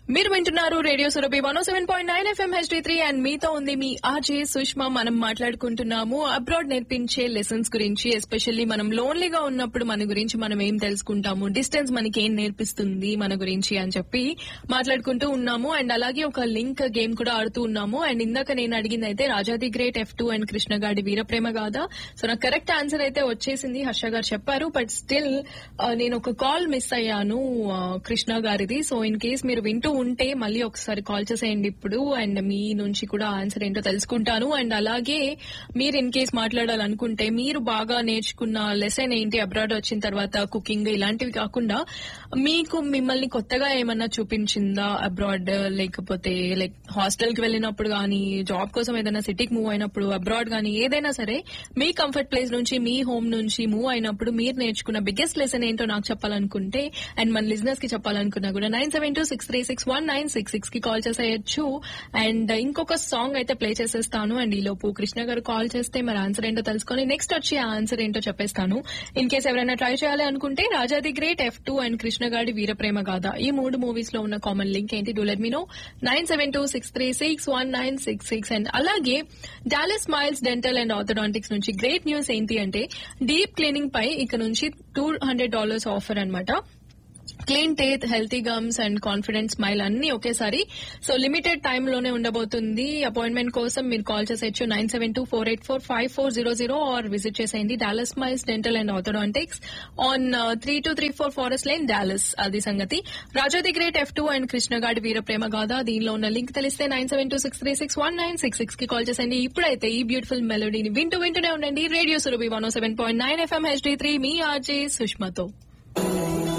మీరు వింటున్నారు radio Surabhi one seven point nine F M H D three and మీతో ఉంది మీ ఆర్జే సుష్మా మనం మాట్లాడుకుంటున్నాము అబ్రాడ్ నేర్పించే లెసన్స్ గురించి ఎస్పెషల్లీ మనం లోన్లీగా ఉన్నప్పుడు మన గురించి మనం ఏం తెలుసుకుంటాము డిస్టెన్స్ మనకి ఏం నేర్పిస్తుంది మన గురించి అని చెప్పి మాట్లాడుకుంటూ ఉన్నాము అండ్ అలాగే ఒక లింక్ గేమ్ కూడా ఆడుతూ ఉన్నాము అండ్ ఇందాక నేను అడిగింది అయితే Raja the great F two and కృష్ణగాడి వీరప్రేమ గాథ సో నాకు కరెక్ట్ ఆన్సర్ అయితే వచ్చేసింది హర్ష గారు చెప్పారు బట్ స్టిల్ నేను ఒక కాల్ మిస్ అయ్యాను ఆ, కృష్ణ గారిది సో ఇన్ కేస్ మీరు వింటూ ఉంటే మళ్ళీ ఒకసారి కాల్ చేసేయండి ఇప్పుడు అండ్ మీ నుంచి కూడా ఆన్సర్ ఏంటో తెలుసుకుంటాను అండ్ అలాగే మీరు ఇన్ కేస్ మాట్లాడాలనుకుంటే మీరు బాగా నేర్చుకున్న లెసన్ ఏంటి అబ్రాడ్ వచ్చిన తర్వాత కుకింగ్ ఇలాంటివి కాకుండా మీకు మిమ్మల్ని కొత్తగా ఏమన్నా చూపించిందా అబ్రాడ్ లేకపోతే లైక్ హాస్టల్ కి వెళ్ళినప్పుడు కానీ జాబ్ కోసం ఏదైనా సిటీకి మూవ్ అయినప్పుడు అబ్రాడ్ కానీ ఏదైనా సరే మీ కంఫర్ట్ ప్లేస్ నుంచి మీ హోమ్ నుంచి మూవ్ అయినప్పుడు మీరు నేర్చుకున్న బిగ్గెస్ట్ లెసన్ ఏంటో నాకు చెప్పాలనుకుంటే అండ్ మన లిజినెస్ కి చెప్పాలనుకున్నా కూడా nine seven two six three six one nine six six కి కాల్ చేసేయచ్చు అండ్ ఇంకొక సాంగ్ అయితే ప్లే చేసేస్తాను అండ్ ఈ లోపు కృష్ణ గారు కాల్ చేస్తే మరి ఆన్సర్ ఏంటో తెలుసుకొని నెక్స్ట్ వచ్చి ఆ ఆన్సర్ ఏంటో చెప్పేస్తాను ఇన్ కేస్ ఎవరైనా ట్రై చేయాలి అనుకుంటే Raja the great F two and కృష్ణగాడి వీరప్రేమ గాథ ఈ మూడు మూవీస్ లో ఉన్న కామన్ లింక్ ఏంటి do let me know nine seven two six three six one nine six six and అలాగే Dallas smiles dental and orthodontics నుంచి గ్రేట్ న్యూస్ ఏంటి అంటే డీప్ క్లీనింగ్ పై ఇక నుంచి టూ హండ్రెడ్ డాలర్స్ ఆఫర్ అన్నమాట clean teeth healthy gums and confident smile అన్ని ఒకేసారి సో లిమిటెడ్ టైమ్ లోనే ఉండబోతుంది అపాయింట్మెంట్ కోసం మీరు కాల్ చేసేయచ్చు nine seven two four eight four five four zero zero or visit చేసేయండి Dallas smiles dental and Orthodontics on three two three four Forest Lane Dallas అది సంగతి రాజాది గ్రేట్ ఎఫ్ టూ అండ్ కృష్ణగాడి వీరప్రేమ గాథ దీనిలో ఉన్న లింక్ తెలిస్తే nine seven two six three six one nine six six కి కాల్ చేసేయండి ఇప్పుడైతే ఈ బ్యూటిఫుల్ మెలోడీని వింటూ వింటూనే ఉండండి radio Surabhi one seven point nine F M H D three మీ ఆర్జే సుష్మతో